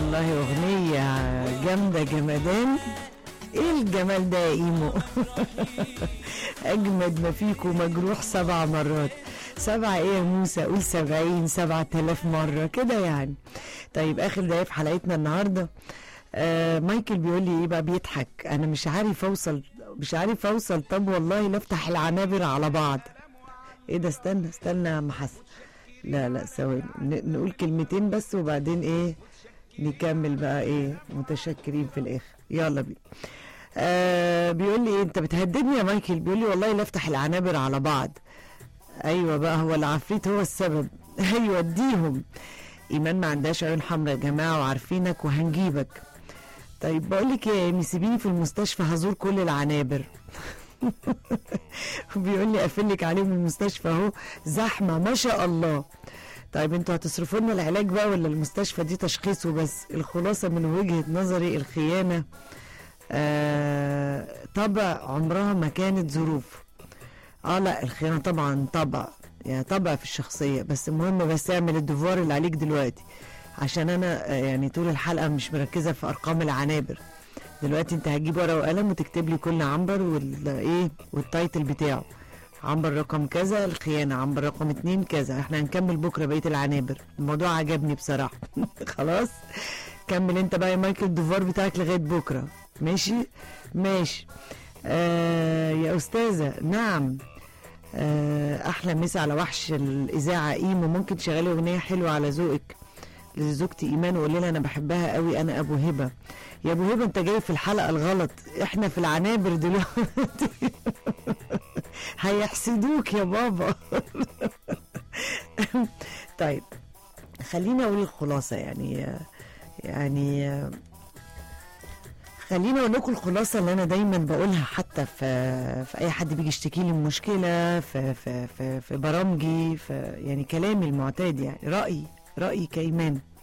والله اغنيه جامده جمدان ايه الجمال ده يا ايمو اجمد ما فيكو مجروح سبع مرات سبعة ايه يا موسى قول سبعين سبعة آلاف مرة كده يعني طيب اخر دقايق في حلقتنا النهاردة آه مايكل بيقول لي ايه بقى بيضحك انا مش عارف اوصل مش عارف اوصل طب والله نفتح العنابر على بعض ايه ده استنى استنى يا عم حسن لا لا ثواني ن- نقول كلمتين بس وبعدين ايه نكمل بقى ايه متشكرين في الاخر يلا بينا آه بيقول لي إيه انت بتهددني يا مايكل بيقول لي والله لا افتح العنابر على بعض ايوه بقى هو العفريت هو السبب ايوه اديهم ايمان ما عندهاش عيون حمراء يا جماعه وعارفينك وهنجيبك طيب بقول لك ايه يا إيمي سيبيني في المستشفى هزور كل العنابر بيقول لي اقفلك عليهم المستشفى اهو زحمه ما شاء الله طيب انتوا هتصرفوا لنا العلاج بقى ولا المستشفى دي تشخيص وبس الخلاصه من وجهه نظري الخيانه آه طبع عمرها ما كانت ظروف اه لا الخيانه طبعا طبع يعني طبع في الشخصيه بس المهم بس اعمل الدفوار اللي عليك دلوقتي عشان انا آه، يعني طول الحلقه مش مركزه في ارقام العنابر دلوقتي انت هتجيب ورقه وقلم وتكتب لي كل عنبر والايه والتايتل بتاعه عنبر رقم كذا الخيانه عنبر رقم اتنين كذا احنا هنكمل بكره بقيه العنابر الموضوع عجبني بصراحه خلاص كمل انت بقى يا مايكل الدفوار بتاعك لغايه بكره ماشي ماشي آه يا استاذه نعم آه احلى مسا على وحش الاذاعه ايمو ممكن تشغلي اغنيه حلوه على ذوقك لزوجتي ايمان وقولي لها انا بحبها قوي انا ابو هبه يا ابو هبه انت جاي في الحلقه الغلط احنا في العنابر دلوقتي هيحسدوك يا بابا طيب خليني اقول الخلاصه يعني يعني خليني اقول لكم الخلاصه اللي انا دايما بقولها حتى في في اي حد بيجي يشتكي لي من مشكله في في في, في برامجي في يعني كلامي المعتاد يعني رايي رايي كايمان